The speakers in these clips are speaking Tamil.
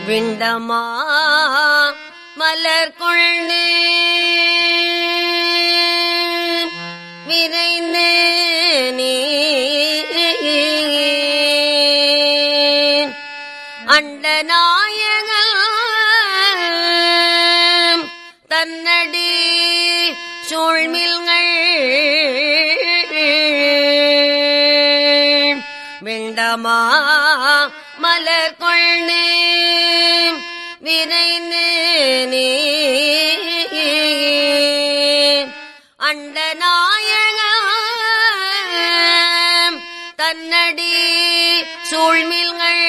விண்டமா மலர் கொள்ளே விரைந்து நீ அண்டநாயகன் தன்னடி சூழ்மில்கள் விண்டமா மலர் கொள்ளே விரைந்து நீ அண்டநாயகன் தன்னடி சூழ்மில்கள்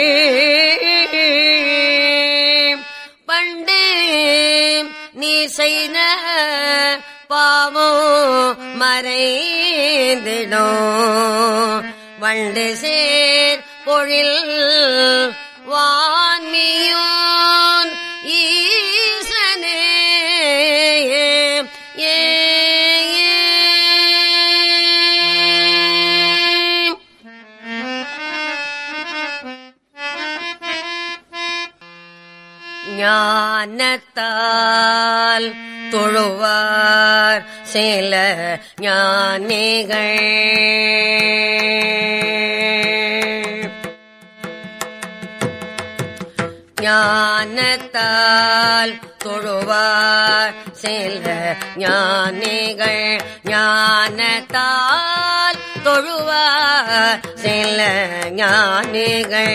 பண்டு நீ செய்த பாவோ மறைந்திடும் வண்டு சேர் பொழில் வான்மியோன் ஈசனே ஏ ஏ ஞானத்தால் தொழுவார் சில ஞானிகள் ஞானத்தால் தொழுவார் சில ஞானிகள் ஞானத்தால் தொழுவார் சில ஞானிகள்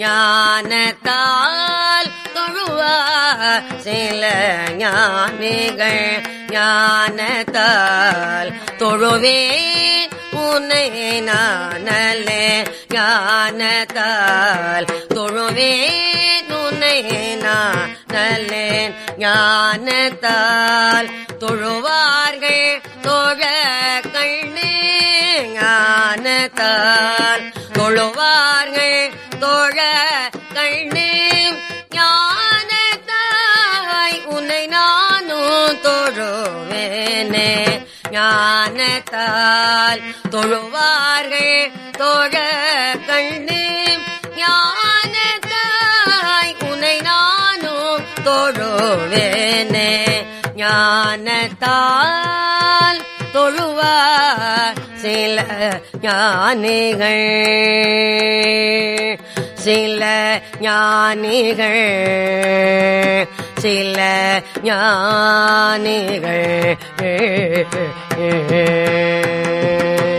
ஞானத்தால் தொழுவார் சில ஞானிகள் ஞானத்தால் தொழுவே உன்னை நானலே ஞானத்தால் தொழுவே உன்னை நானலே ஞானத்தால் தொழுவார்கள் தோழ கண்ணே ஞானத்தால் தொழுவார்கள் தோழ கண்ணே ஞானத்தாய் உன்னை நானும் தொழுவேனே ஞானத்தால் தொழுவார்கள் தோழ கண்ணே ஞானத்தாய் உன்னை நானும் தொழுவேனே ஞானத்தால் தொழுவார் சில ஞானிகள் சில ஞானிகள் சில ஞானிகள்